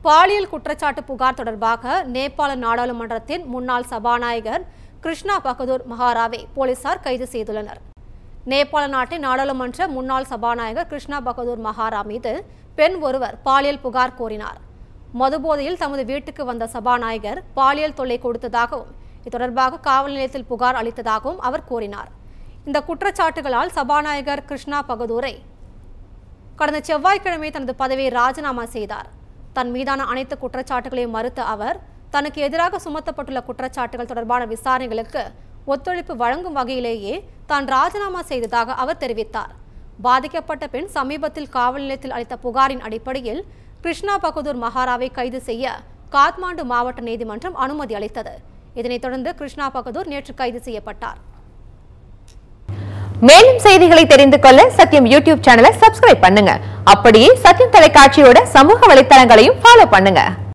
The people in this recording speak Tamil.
பாலியல் குற்றச்சாட்டு புகார் தொடர்பாக நேபாள நாடாளுமன்றத்தின் முன்னாள் சபாநாயகர் கிருஷ்ணா பகதூர் மகாராவை போலீசார் கைது செய்துள்ளனர் நேபாள நாட்டின் நாடாளுமன்ற முன்னாள் சபாநாயகர் கிருஷ்ணா பகதூர் மகாரா மீது பெண் ஒருவர் பாலியல் புகார் கோரினார் மதுபோதையில் தமது வீட்டுக்கு வந்த சபாநாயகர் பாலியல் தொல்லை கொடுத்ததாகவும் இது தொடர்பாக காவல் நிலையத்தில் புகார் அளித்ததாகவும் அவர் கூறினார் இந்த குற்றச்சாட்டுகளால் சபாநாயகர் கிருஷ்ணா பகதூரை கடந்த செவ்வாய்க்கிழமை தனது பதவியை ராஜினாமா செய்தார் தன் மீதான அனைத்து குற்றச்சாட்டுகளையும் மறுத்த அவர் தனக்கு எதிராக சுமத்தப்பட்டுள்ள குற்றச்சாட்டுகள் தொடர்பான விசாரணைகளுக்கு ஒத்துழைப்பு வழங்கும் வகையிலேயே தான் ராஜினாமா செய்ததாக அவர் தெரிவித்தார் பாதிக்கப்பட்ட பெண் சமீபத்தில் காவல் நிலையத்தில் அளித்த புகாரின் அடிப்படையில் கிருஷ்ணா பகதூர் மகாராவை கைது செய்ய காத்மாண்டு மாவட்ட நீதிமன்றம் அனுமதி அளித்தது இதனைத் தொடர்ந்து கிருஷ்ணா பகதூர் நேற்று கைது செய்யப்பட்டார் மேலும் செய்திகளை தெரிந்து கொள்ள சத்யம் யூடியூப் சேனலை சப்ஸ்கிரைப் பண்ணுங்க அப்படியே சத்யம் தொலைக்காட்சியோட சமூக வலைத்தளங்களையும் ஃபாலோ பண்ணுங்க